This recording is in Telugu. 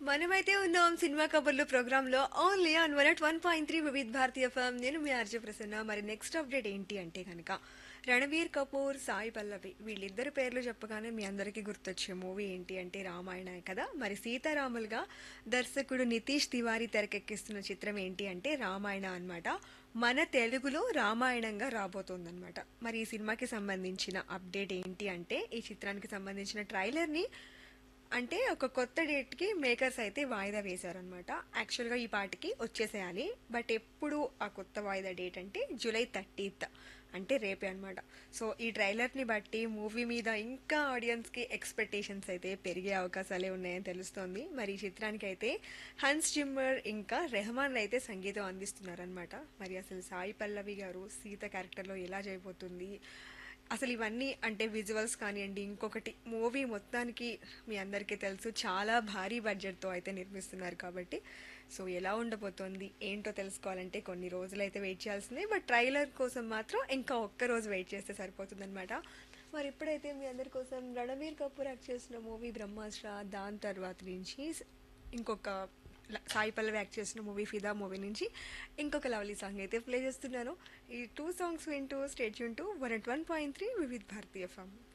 మనమైతే ఉన్నాం సినిమా కబుర్లు ప్రోగ్రామ్ లో only on one at one point three Vividh Bharatiya film నేను మీ ఆర్జే ప్రసన్న మరి నెక్స్ట్ అప్డేట్ ఏంటి అంటే కనుక రణవీర్ కపూర్ సాయి పల్లవి వీళ్ళిద్దరి పేర్లు చెప్పగానే మీ అందరికీ గుర్తొచ్చే మూవీ ఏంటి అంటే రామాయణ కదా మరి సీతారాములుగా దర్శకుడు నితీష్ తివారీ తెరకెక్కిస్తున్న చిత్రం ఏంటి అంటే రామాయణ అన్నమాట మన తెలుగులో రామాయణంగా రాబోతోందన్నమాట మరి ఈ సినిమాకి సంబంధించిన అప్డేట్ ఏంటి అంటే ఈ చిత్రానికి సంబంధించిన ట్రైలర్ని అంటే ఒక కొత్త డేట్కి మేకర్స్ అయితే వాయిదా వేశారనమాట యాక్చువల్గా ఈ పాటికి వచ్చేసేయాలి బట్ ఎప్పుడు ఆ కొత్త వాయిదా డేట్ అంటే జూలై థర్టీత్ అంటే రేపే అనమాట సో ఈ ట్రైలర్ని బట్టి మూవీ మీద ఇంకా ఆడియన్స్కి ఎక్స్పెక్టేషన్స్ అయితే పెరిగే అవకాశాలే ఉన్నాయని తెలుస్తోంది మరి ఈ చిత్రానికి అయితే హన్స్ జిమ్మర్ ఇంకా రెహమాన్లు అయితే సంగీతం అందిస్తున్నారనమాట మరి అసలు సాయి పల్లవి గారు సీత క్యారెక్టర్లో ఎలా చేయబోతుంది అసలు ఇవన్నీ అంటే విజువల్స్ కానివ్వండి ఇంకొకటి మూవీ మొత్తానికి మీ అందరికీ తెలుసు చాలా భారీ బడ్జెట్తో అయితే నిర్మిస్తున్నారు కాబట్టి సో ఎలా ఉండబోతోంది ఏంటో తెలుసుకోవాలంటే కొన్ని రోజులు అయితే వెయిట్ చేయాల్సిందే బట్ ట్రైలర్ కోసం మాత్రం ఇంకా ఒక్క రోజు వెయిట్ చేస్తే సరిపోతుందన్నమాట మరి ఇప్పుడైతే మీ అందరి కోసం రణవీర్ కపూర్ యాక్ట్ చేసిన మూవీ బ్రహ్మాస్త్ర దాని తర్వాత నుంచి ఇంకొక ల- సాయి పల్లవి యాక్ట్ చేసిన మూవీ ఫిదా మూవీ నుంచి ఇంకొక లవ్లీ సాంగ్ అయితే ప్లే చేస్తున్నాను ఈ టూ సాంగ్స్ వింటూ స్టేట్ యూన్ to one at one point three Vividh Bharatiya form